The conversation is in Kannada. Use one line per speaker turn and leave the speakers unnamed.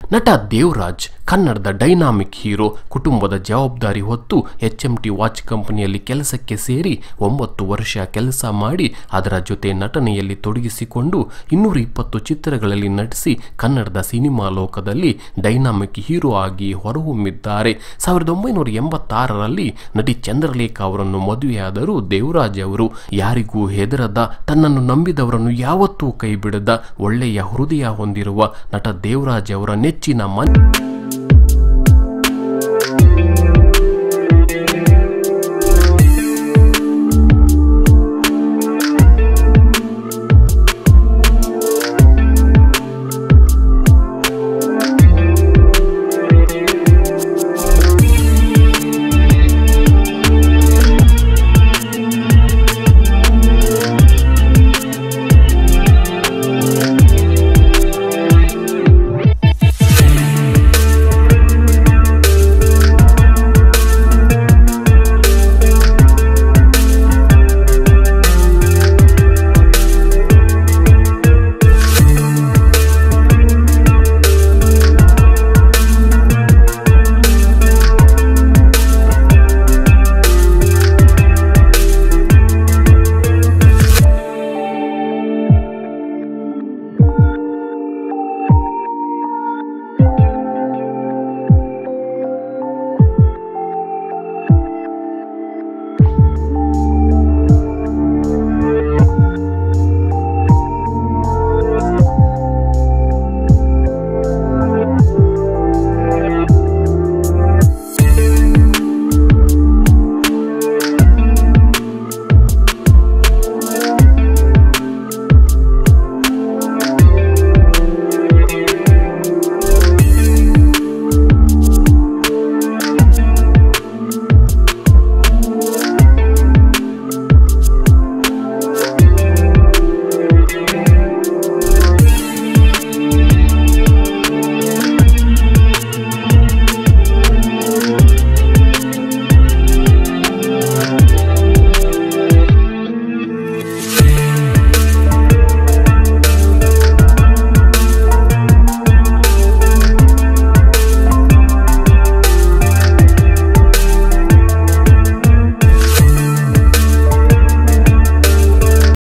ನಟ ದೇವರಾಜ್ ಕನ್ನಡದ ಡೈನಾಮಿಕ್ ಹೀರೋ ಕುಟುಂಬದ ಜವಾಬ್ದಾರಿ ಹೊತ್ತು ಎಚ್ ಎಂ ಟಿ ವಾಚ್ ಕಂಪನಿಯಲ್ಲಿ ಕೆಲಸಕ್ಕೆ ಸೇರಿ ಒಂಬತ್ತು ವರ್ಷ ಕೆಲಸ ಮಾಡಿ ಅದರ ಜೊತೆ ನಟನೆಯಲ್ಲಿ ತೊಡಗಿಸಿಕೊಂಡು ಇನ್ನೂರ ಇಪ್ಪತ್ತು ಚಿತ್ರಗಳಲ್ಲಿ ನಟಿಸಿ ಕನ್ನಡದ ಸಿನಿಮಾ ಲೋಕದಲ್ಲಿ ಡೈನಾಮಿಕ್ ಹೀರೋ ಆಗಿ ಹೊರಹೊಮ್ಮಿದ್ದಾರೆ ಸಾವಿರದ ಒಂಬೈನೂರ ಎಂಬತ್ತಾರರಲ್ಲಿ ನಟಿ ಚಂದ್ರಲೇಖಾ ಅವರನ್ನು ಮದುವೆಯಾದರೂ ದೇವರಾಜ್ ಅವರು ಯಾರಿಗೂ ಹೆದರದ ತನ್ನನ್ನು ನಂಬಿದವರನ್ನು ಯಾವತ್ತೂ ಕೈ ಬಿಡದ ಒಳ್ಳೆಯ ಹೃದಯ ಹೊಂದಿರುವ ನಟ ದೇವರಾಜ್ ಅವರ ನೆಚ್ಚಿನ ಮನ್